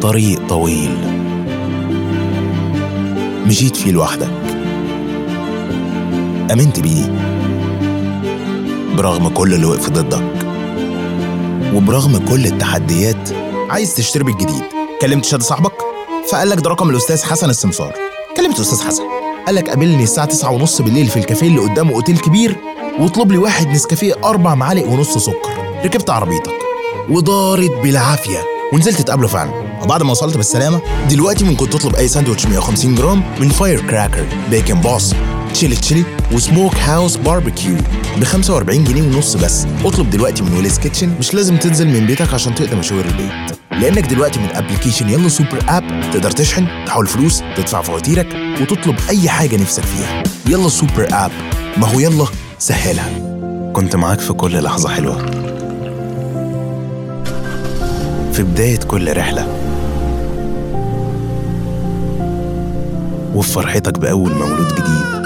طريق طويل مشيت فيه لوحدك امنت بيه برغم كل اللي وقف ضدك وبرغم كل التحديات عايز تشتري بيت جديد كلمت شاد صاحبك فقال لك ده رقم الاستاذ حسن السمسار كلمت الاستاذ حسن قال لك قابلني الساعه 9 ونص بالليل في الكافيه اللي قدامه اوتيل كبير واطلب لي واحد نسكافيه اربع معالق ونص سكر ركبت عربيتك ودارت بالعافيه ونزلت تقابله فعلا وبعد ما وصلت بالسلامه دلوقتي ممكن تطلب اي ساندوتش 150 جرام من فاير كراكر بيكن بوس تشيلي تشيلي وسموك هاوس باربيكيو ب 45 جنيه ونص بس اطلب دلوقتي من ويلز كيتشن مش لازم تنزل من بيتك عشان تقضي مشاوير البيت لانك دلوقتي من ابلكيشن يلا سوبر اب تقدر تشحن تحول فلوس تدفع فواتيرك وتطلب اي حاجه نفسك فيها يلا سوبر اب ما هو يلا سهلها كنت معاك في كل لحظه حلوه في بدايه كل رحله وفي فرحتك باول مولود جديد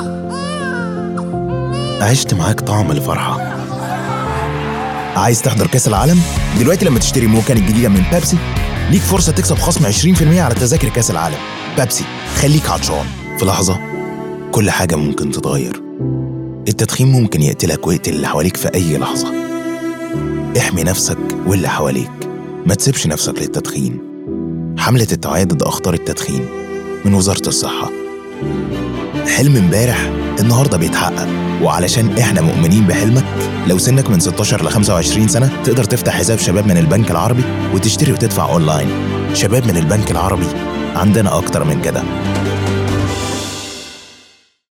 عشت معاك طعم الفرحه عايز تحضر كاس العالم؟ دلوقتي لما تشتري موكان الجديدة من بيبسي ليك فرصة تكسب خصم 20% على تذاكر كاس العالم بيبسي خليك عطشان في لحظة كل حاجة ممكن تتغير التدخين ممكن يقتلك ويقتل اللي حواليك في أي لحظة احمي نفسك واللي حواليك ما تسيبش نفسك للتدخين حملة التوعية ضد أخطار التدخين من وزارة الصحة حلم امبارح النهارده بيتحقق وعلشان احنا مؤمنين بحلمك لو سنك من 16 ل 25 سنه تقدر تفتح حساب شباب من البنك العربي وتشتري وتدفع اونلاين شباب من البنك العربي عندنا اكتر من كده